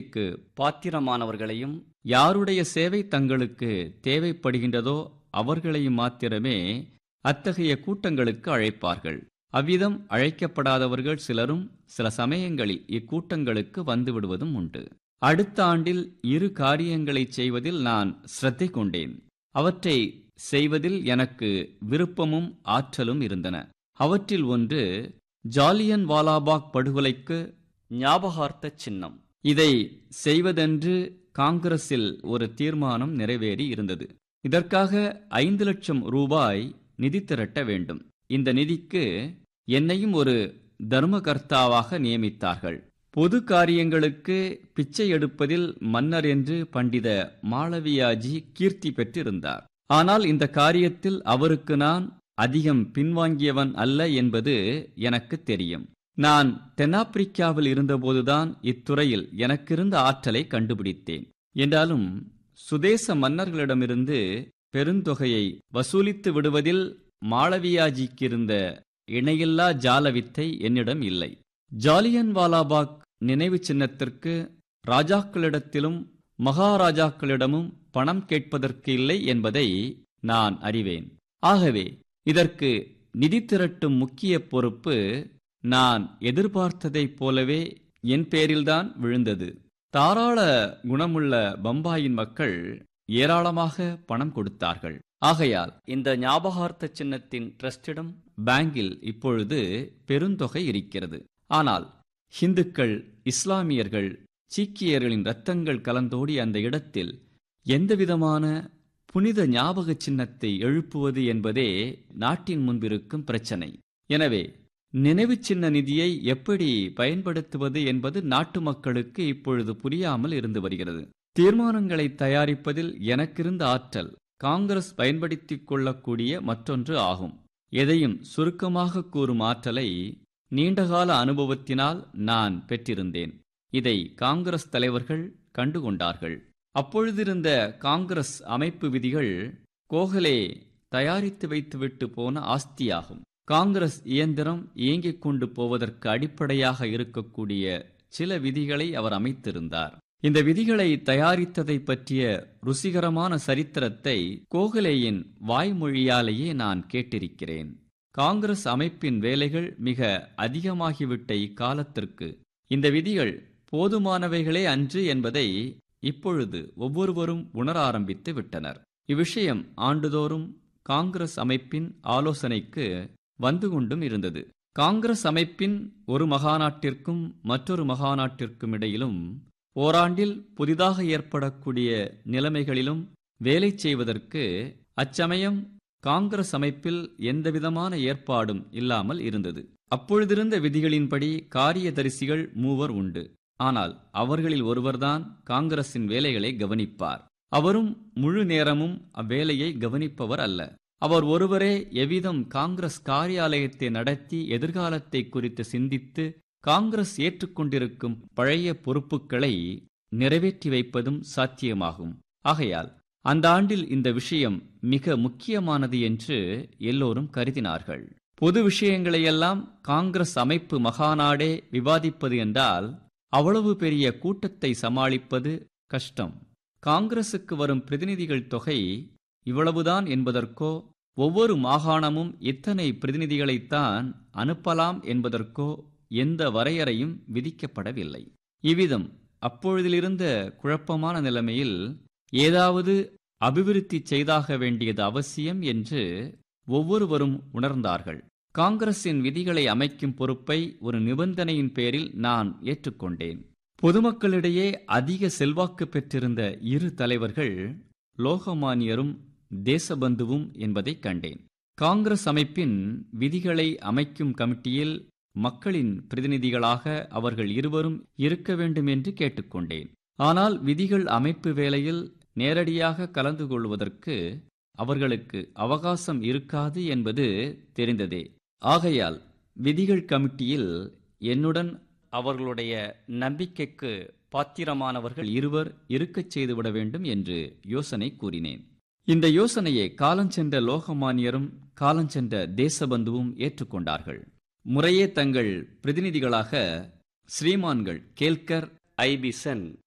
நம்பிக்கைக்கு பாத்திரமானவர்களையும் யாருடைய சேவை தங்களுக்கு தேவைப்படுகின்றதோ அவர்களையும் மாத்திரமே அத்தகைய கூட்டங்களுக்கு அழைப்பார்கள் அவ்விதம் அழைக்கப்படாதவர்கள் சிலரும் சில சமயங்களில் இக்கூட்டங்களுக்கு வந்துவிடுவதும் உண்டு அடுத்த ஆண்டில் இரு காரியங்களைச் செய்வதில் நான் சிரத்தை கொண்டேன் அவற்றை செய்வதில் எனக்கு விருப்பமும் ஆற்றலும் இருந்தன அவற்றில் ஒன்று ஜாலியன் வாலாபாக் படுகொலைக்கு ஞாபகார்த்த சின்னம் இதை செய்வதென்று காங்கிரஸில் ஒரு தீர்மானம் நிறைவேறி இருந்தது இதற்காக ஐந்து லட்சம் ரூபாய் நிதி திரட்ட வேண்டும் இந்த நிதிக்கு என்னையும் ஒரு தர்மகர்த்தாவாக நியமித்தார்கள் பொது காரியங்களுக்கு பிச்சை எடுப்பதில் மன்னர் என்று பண்டித மாளவியாஜி கீர்த்தி பெற்றிருந்தார் ஆனால் இந்த காரியத்தில் அவருக்கு நான் அதிகம் பின்வாங்கியவன் அல்ல என்பது எனக்கு தெரியும் நான் தென்னாப்பிரிக்காவில் இருந்தபோதுதான் இத்துறையில் எனக்கிருந்த ஆற்றலை கண்டுபிடித்தேன் என்றாலும் சுதேச மன்னர்களிடமிருந்து பெருந்தொகையை வசூலித்து விடுவதில் மாளவியாஜிக்கு இருந்த இணையில்லா ஜாலவித்தை என்னிடம் இல்லை ஜாலியன் வாலாபாக் நினைவு சின்னத்திற்கு ராஜாக்களிடத்திலும் மகாராஜாக்களிடமும் பணம் கேட்பதற்கு இல்லை என்பதை நான் அறிவேன் ஆகவே இதற்கு நிதி திரட்டும் முக்கிய பொறுப்பு நான் எதிர்பார்த்ததைப் போலவே என் பேரில்தான் விழுந்தது தாராள குணமுள்ள பம்பாயின் மக்கள் ஏராளமாக பணம் கொடுத்தார்கள் ஆகையால் இந்த ஞாபகார்த்த சின்னத்தின் ட்ரஸ்டிடம் பேங்கில் இப்பொழுது பெருந்தொகை இருக்கிறது ஆனால் ஹிந்துக்கள் இஸ்லாமியர்கள் சீக்கியர்களின் இரத்தங்கள் கலந்தோடி அந்த இடத்தில் எந்தவிதமான புனித ஞாபக சின்னத்தை எழுப்புவது என்பதே நாட்டின் முன்பிருக்கும் பிரச்சனை எனவே நினைவு சின்ன நிதியை எப்படி பயன்படுத்துவது என்பது நாட்டு மக்களுக்கு இப்பொழுது புரியாமல் இருந்து வருகிறது தீர்மானங்களை தயாரிப்பதில் எனக்கிருந்த ஆற்றல் காங்கிரஸ் பயன்படுத்திக் கொள்ளக்கூடிய மற்றொன்று ஆகும் எதையும் சுருக்கமாக கூறும் ஆற்றலை நீண்டகால அனுபவத்தினால் நான் பெற்றிருந்தேன் இதை காங்கிரஸ் தலைவர்கள் கண்டுகொண்டார்கள் அப்பொழுதிருந்த காங்கிரஸ் அமைப்பு விதிகள் கோகலே தயாரித்து வைத்துவிட்டு போன ஆஸ்தியாகும் காங்கிரஸ் இயந்திரம் இயங்கிக் கொண்டு போவதற்கு அடிப்படையாக இருக்கக்கூடிய சில விதிகளை அவர் அமைத்திருந்தார் இந்த விதிகளை தயாரித்ததை பற்றிய ருசிகரமான சரித்திரத்தை கோகலேயின் வாய்மொழியாலேயே நான் கேட்டிருக்கிறேன் காங்கிரஸ் அமைப்பின் வேலைகள் மிக அதிகமாகிவிட்ட இக்காலத்திற்கு இந்த விதிகள் போதுமானவைகளே அன்று என்பதை இப்பொழுது ஒவ்வொருவரும் உணர ஆரம்பித்து விட்டனர் இவ்விஷயம் ஆண்டுதோறும் காங்கிரஸ் அமைப்பின் ஆலோசனைக்கு வந்து கொண்டும் இருந்தது காங்கிரஸ் அமைப்பின் ஒரு மகாநாட்டிற்கும் மற்றொரு மகாநாட்டிற்கும் இடையிலும் ஓராண்டில் புதிதாக ஏற்படக்கூடிய நிலைமைகளிலும் வேலை செய்வதற்கு அச்சமயம் காங்கிரஸ் அமைப்பில் எந்தவிதமான ஏற்பாடும் இல்லாமல் இருந்தது அப்பொழுதிருந்த விதிகளின்படி காரியதரிசிகள் மூவர் உண்டு ஆனால் அவர்களில் ஒருவர்தான் காங்கிரசின் வேலைகளை கவனிப்பார் அவரும் முழு நேரமும் அவ்வேலையை கவனிப்பவர் அல்ல அவர் ஒருவரே எவ்விதம் காங்கிரஸ் காரியாலயத்தை நடத்தி எதிர்காலத்தை குறித்து சிந்தித்து காங்கிரஸ் ஏற்றுக்கொண்டிருக்கும் பழைய பொறுப்புகளை நிறைவேற்றி வைப்பதும் சாத்தியமாகும் ஆகையால் அந்த ஆண்டில் இந்த விஷயம் மிக முக்கியமானது என்று எல்லோரும் கருதினார்கள் பொது விஷயங்களையெல்லாம் காங்கிரஸ் அமைப்பு மகாநாடே விவாதிப்பது என்றால் அவ்வளவு பெரிய கூட்டத்தை சமாளிப்பது கஷ்டம் காங்கிரசுக்கு வரும் பிரதிநிதிகள் தொகை இவ்வளவுதான் என்பதற்கோ ஒவ்வொரு மாகாணமும் இத்தனை பிரதிநிதிகளைத்தான் அனுப்பலாம் என்பதற்கோ எந்த வரையறையும் விதிக்கப்படவில்லை இவ்விதம் அப்பொழுதிலிருந்த குழப்பமான நிலைமையில் ஏதாவது அபிவிருத்தி செய்தாக வேண்டியது அவசியம் என்று ஒவ்வொருவரும் உணர்ந்தார்கள் காங்கிரசின் விதிகளை அமைக்கும் பொறுப்பை ஒரு நிபந்தனையின் பேரில் நான் ஏற்றுக்கொண்டேன் பொதுமக்களிடையே அதிக செல்வாக்கு பெற்றிருந்த இரு தலைவர்கள் லோகமானியரும் தேசபந்துவும் என்பதை கண்டேன் காங்கிரஸ் அமைப்பின் விதிகளை அமைக்கும் கமிட்டியில் மக்களின் பிரதிநிதிகளாக அவர்கள் இருவரும் இருக்க வேண்டும் என்று கேட்டுக்கொண்டேன் ஆனால் விதிகள் அமைப்பு வேளையில் நேரடியாக கலந்து கொள்வதற்கு அவர்களுக்கு அவகாசம் இருக்காது என்பது தெரிந்ததே ஆகையால் விதிகள் கமிட்டியில் என்னுடன் அவர்களுடைய நம்பிக்கைக்கு பாத்திரமானவர்கள் இருவர் இருக்கச் செய்துவிட வேண்டும் என்று யோசனை கூறினேன் இந்த யோசனையை காலஞ்சென்ற லோகமானியரும் காலஞ்சென்ற தேசபந்துவும் ஏற்றுக்கொண்டார்கள் முறையே தங்கள் பிரதிநிதிகளாக ஸ்ரீமான்கள் கேல்கர் ஐபிசன்